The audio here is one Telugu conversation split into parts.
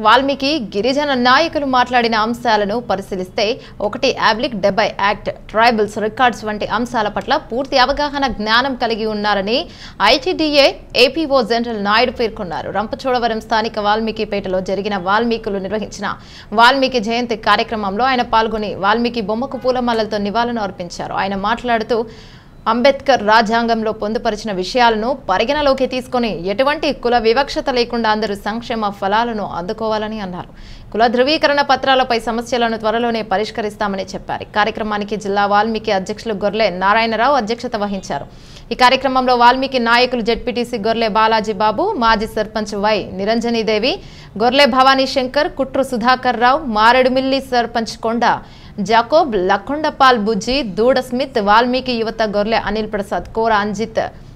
వాల్మీకి గిరిజన నాయకులు మాట్లాడిన అంశాలను పరిశీలిస్తే ఒకటి అబ్లిక్ డెబ్బై యాక్ట్ ట్రైబల్స్ రికార్డ్స్ వంటి అంశాల పట్ల పూర్తి అవగాహన జ్ఞానం కలిగి ఉన్నారని ఐటీడీఏ ఏపీఓ జనరల్ నాయుడు పేర్కొన్నారు రంపచోడవరం స్థానిక వాల్మీకిపేటలో జరిగిన వాల్మీకులు నిర్వహించిన వాల్మీకి జయంతి కార్యక్రమంలో ఆయన పాల్గొని వాల్మీకి బొమ్మకు పూలమాలలతో నివాళులు అర్పించారు ఆయన మాట్లాడుతూ అంబేద్కర్ రాజ్యాంగంలో పొందుపరిచిన విషయాలను పరిగణలోకి తీసుకొని ఎటువంటి కుల వివక్షత లేకుండా అందరూ సంక్షేమ ఫలాలను అందుకోవాలని అన్నారు కుల ధృవీకరణ పత్రాలపై సమస్యలను త్వరలోనే పరిష్కరిస్తామని చెప్పారు ఈ కార్యక్రమానికి జిల్లా వాల్మీకి అధ్యక్షులు గొర్లె నారాయణరావు అధ్యక్షత వహించారు ఈ కార్యక్రమంలో వాల్మీకి నాయకులు జెడ్పీటీసీ గొర్లె బాలాజీ బాబు మాజీ సర్పంచ్ వై నిరంజనీదేవి గొర్లె భవానీ శంకర్ కుట్రు సుధాకర్ రావు మారేడుమిల్లి సర్పంచ్ కొండ జాకోబ్ లఖొండపాల్ బుజ్జి దూడ స్మిత్ వాల్మీకి యువత గొర్లె అనిల్ ప్రసాద్ కోర అంజిత్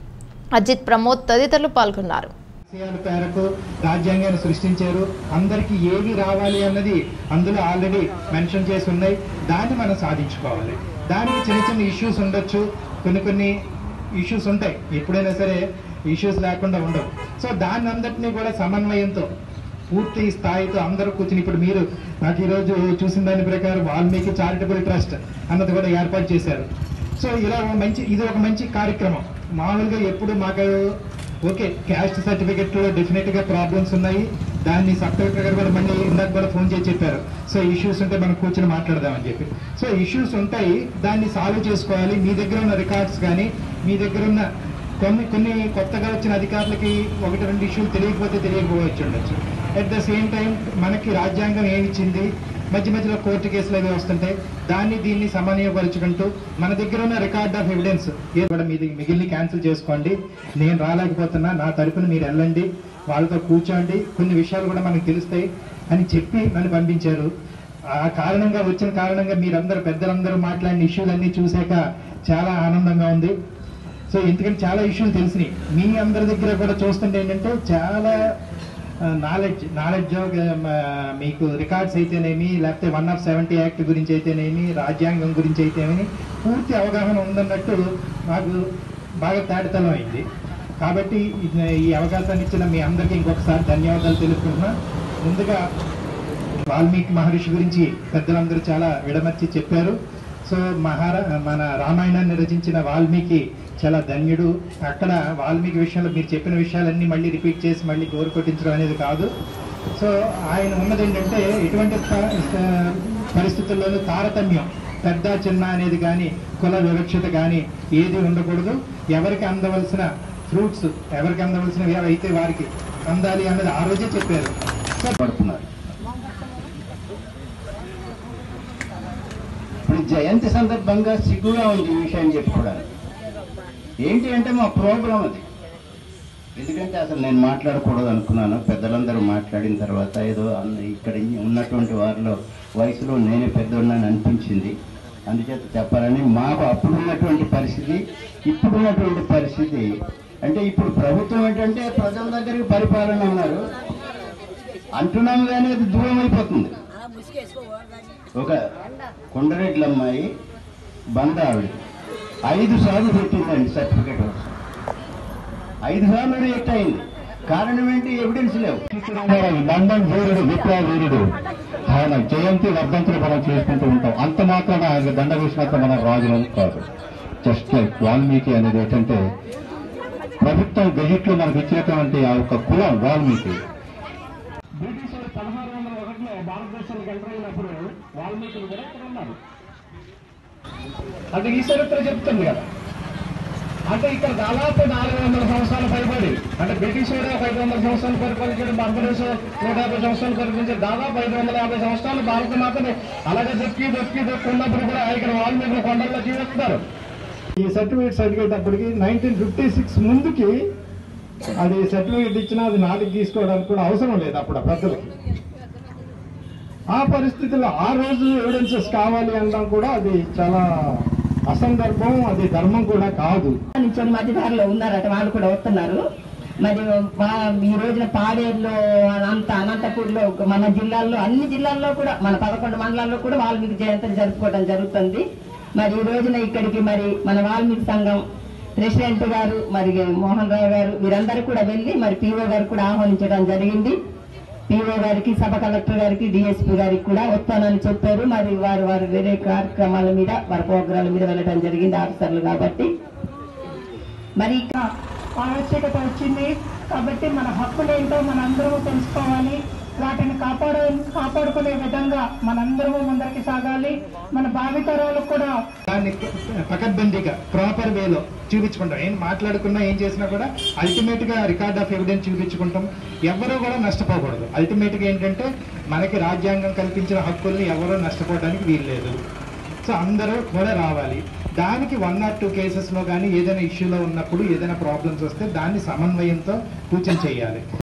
అజిత్ ప్రమోద్ తదితరులు పాల్గొన్నారు ఆశయాల మేరకు రాజ్యాంగాన్ని సృష్టించారు అందరికీ ఏవి రావాలి అన్నది అందులో ఆల్రెడీ మెన్షన్ చేసి ఉన్నాయి దాన్ని మనం సాధించుకోవాలి దానికి చిన్న చిన్న ఇష్యూస్ ఉండొచ్చు కొన్ని కొన్ని ఇష్యూస్ ఉంటాయి ఎప్పుడైనా సరే ఇష్యూస్ లేకుండా ఉండవు సో దాన్ని అందరినీ కూడా సమన్వయంతో పూర్తి స్థాయితో అందరూ కూర్చుని ఇప్పుడు మీరు నాకు ఈరోజు చూసిన దాని ప్రకారం వాల్మీకి చారిటబుల్ ట్రస్ట్ అన్నది కూడా ఏర్పాటు చేశారు సో ఇలా ఒక మంచి ఇది ఒక మంచి కార్యక్రమం మామూలుగా ఎప్పుడు మాకు ఓకే క్యాస్ట్ సర్టిఫికెట్లో డెఫినెట్గా ప్రాబ్లమ్స్ ఉన్నాయి దాన్ని సబ్ కలెక్టర్ గారు కూడా మళ్ళీ ఇందాక కూడా ఫోన్ చేసి చెప్పారు సో ఇష్యూస్ ఉంటే మనం కూర్చొని మాట్లాడదామని చెప్పి సో ఇష్యూస్ ఉంటాయి దాన్ని సాల్వ్ చేసుకోవాలి మీ దగ్గర ఉన్న రికార్డ్స్ కానీ మీ దగ్గర ఉన్న కొన్ని కొన్ని కొత్తగా వచ్చిన అధికారులకి ఒకటి రెండు ఇష్యూలు తెలియకపోతే తెలియకపోవచ్చు ఉండొచ్చు అట్ ద సేమ్ టైం మనకి రాజ్యాంగం ఏమిచ్చింది మధ్య మధ్యలో కోర్టు కేసులు అవి వస్తుంటాయి దాన్ని దీన్ని సమన్వయపరుచుకుంటూ మన దగ్గర ఉన్న రికార్డ్ ఆఫ్ ఎవిడెన్స్ ఏది కూడా మీది మిగిలిన క్యాన్సిల్ చేసుకోండి నేను రాలేకపోతున్నా నా తరపున మీరు వెళ్ళండి వాళ్ళతో కూర్చోండి కొన్ని విషయాలు కూడా మనకు తెలుస్తాయి అని చెప్పి నన్ను పంపించారు ఆ కారణంగా వచ్చిన కారణంగా మీరందరూ పెద్దలందరూ మాట్లాడిన ఇష్యూలన్నీ చూశాక చాలా ఆనందంగా ఉంది సో ఎందుకంటే చాలా ఇష్యూలు తెలిసినాయి మీ అందరి దగ్గర కూడా చూస్తుంటే ఏంటంటే చాలా నాలెడ్జ్ నాలెడ్జ్ మీకు రికార్డ్స్ అయితేనేమి లేకపోతే వన్ ఆఫ్ సెవెంటీ యాక్ట్ గురించి అయితేనేమి రాజ్యాంగం గురించి అయితేనేమి పూర్తి అవగాహన ఉందన్నట్టు నాకు బాగా తేటతలం అయింది కాబట్టి ఇది- ఈ అవకాశాన్ని ఇచ్చిన మీ అందరికీ ఇంకొకసారి ధన్యవాదాలు తెలుపుకుంటున్నా ముందుగా వాల్మీకి మహర్షి గురించి పెద్దలందరూ చాలా విడమర్చి చెప్పారు సో మహారా మన రామాయణాన్ని రచించిన వాల్మీకి చాలా ధన్యుడు అక్కడ వాల్మీకి విషయంలో మీరు చెప్పిన విషయాలన్నీ మళ్ళీ రిపీట్ చేసి మళ్ళీ గోరు కొట్టించడం అనేది కాదు సో ఆయన ఉన్నది ఏంటంటే ఎటువంటి ప- స- పరిస్థితుల్లోనూ తారతమ్యం పెద్ద చిన్న అనేది కానీ కుల వివక్షత కానీ ఏది ఉండకూడదు ఎవరికి అందవలసిన ఫ్రూట్స్ ఎవరికి అందవలసినవి అయితే వారికి అందాలి అన్నది ఆ రోజే చెప్పారు సో పడుతున్నారు ఇప్పుడు జయంతి సందర్భంగా సిగ్గుగా ఉంది ఈ విషయం చెప్పుకోవడానికి ఏంటి అంటే మా ప్రోగ్రాం అది ఎందుకంటే అసలు నేను మాట్లాడకూడదు అనుకున్నాను పెద్దలందరూ మాట్లాడిన తర్వాత ఏదో అన్న- ఇక్కడ ఉన్నటువంటి వారిలో వయసులో నేనే పెద్దోడినని అనిపించింది అందుచేత చెప్పాలని మాకు అప్పుడున్నటువంటి పరిస్థితి ఇప్పుడున్నటువంటి పరిస్థితి అంటే ఇప్పుడు ప్రభుత్వం ఏంటంటే ప్రజల దగ్గరికి పరిపాలన ఉన్నారు అంటున్నాము కానీ అది దూరం అయిపోతుంది ఒక కొండరెడ్ల అమ్మాయి బంద ఆవిడ ఐదు సార్లు పెట్టిందండి సర్టిఫికేట్ కోసం ఐదు సార్లు రిజెక్ట్ అయింది కారణం ఏంటి ఎవిడెన్స్ లేవు లండన్ వీరుడు విప్లవ వీరుడు ఆయన జయంతి వర్ధంతులు మనం చేసుకుంటూ ఉంటాం అంత మాత్రాన ఆయన దండ వేసినంత మన రాజులం కాదు జస్ట్ లైక్ వాల్మీకి అనేది ఏంటంటే ప్రభుత్వం గెజిట్లో మనకు ఇచ్చినటువంటి ఆ యొక్క కులం వాల్మీకి బ్రిటిష్ పదహారు వందల ఒకటిలో భారతదేశానికి ఎంటర్ అయినప్పుడు వాల్మీకులు కూడా ఇక్కడ ఉన్నారు అంటే ఈ చరిత్ర చెప్తుంది కదా అంటే ఇక్కడ దాదాపు నాలుగు వందల సంవత్సరాలు పైబడి అంటే బ్రిటిష్ కూడా ఒక ఐదు వందల సంవత్సరాలు పరిపాలించడం భారతదేశం నూట యాభై సంవత్సరాలు పరిపాలించారు దాదాపు ఐదు వందల యాభై సంవత్సరాలు భారత మాతని అలాగే దొక్కి దొక్కి దొక్కి ఉన్నప్పుడు కూడా ఇక్కడ వాల్మీకులు కొండల్లో జీవిస్తున్నారు ఈ సర్టిఫికేట్ సర్టిఫికేట్ అప్పటికి నైన్టీన్ ఫిఫ్టీ సిక్స్ ముందుకి అది సర్టిఫికేట్ ఇచ్చినా అది నాటికి తీసుకోవడానికి కూడా అవసరం లేదు అప్పుడు ఆ పెద్దలకి ఆ పరిస్థితుల్లో ఆ రోజు ఎవిడెన్సెస్ కావాలి అనడం కూడా అది చాలా అసందర్భం అది ధర్మం కూడా కాదు నిల్చొని మధ్యదారిలో ఉన్నారట వాళ్ళు కూడా వస్తున్నారు మరి మా- ఈ రోజున పాడేరులో అనంత అనంతపూర్లో మన జిల్లాల్లో అన్ని జిల్లాల్లో కూడా మన పదకొండు మండలాల్లో కూడా వాల్మీకి జయంతిని జరుపుకోవడం జరుగుతుంది మరి ఈ రోజున ఇక్కడికి మరి మన వాల్మీకి సంఘం ప్రెసిడెంట్ గారు మరి మోహన్ రావు గారు వీరందరూ కూడా వెళ్ళి మరి పీఓ గారు కూడా ఆహ్వానించడం జరిగింది పిఓ గారికి సభ కలెక్టర్ గారికి డిఎస్పీ గారికి కూడా వస్తానని చెప్పారు మరి వారు వారు వేరే కార్యక్రమాల మీద వారి ప్రోగ్రాల మీద వెళ్ళడం జరిగింది ఆఫీసర్లు కాబట్టి మరి ఇక ఆవశ్యకత వచ్చింది కాబట్టి మన హక్కులు ఏంటో మనందరము తెలుసుకోవాలి వాటిని కాపాడ కాపాడుకునే విధంగా మనందరము ముందరికి సాగాలి మన భావితరాలకు కూడా దాన్ని పకడ్బందీగా ప్రాపర్ వేలో చూపించుకుంటాం ఏం మాట్లాడుకున్నా ఏం చేసినా కూడా అల్టిమేట్ గా రికార్డ్ ఆఫ్ ఎవిడెన్స్ చూపించుకుంటాం ఎవరు కూడా నష్టపోకూడదు అల్టిమేట్ గా ఏంటంటే మనకి రాజ్యాంగం కల్పించిన హక్కుల్ని ఎవరూ నష్టపోవడానికి వీల్లేదు సో అందరూ కూడా రావాలి దానికి వన్ ఆర్ టూ కేసెస్లో కానీ ఏదైనా ఇష్యూలో ఉన్నప్పుడు ఏదైనా ప్రాబ్లమ్స్ వస్తే దాన్ని సమన్వయంతో కూర్చొని చేయాలి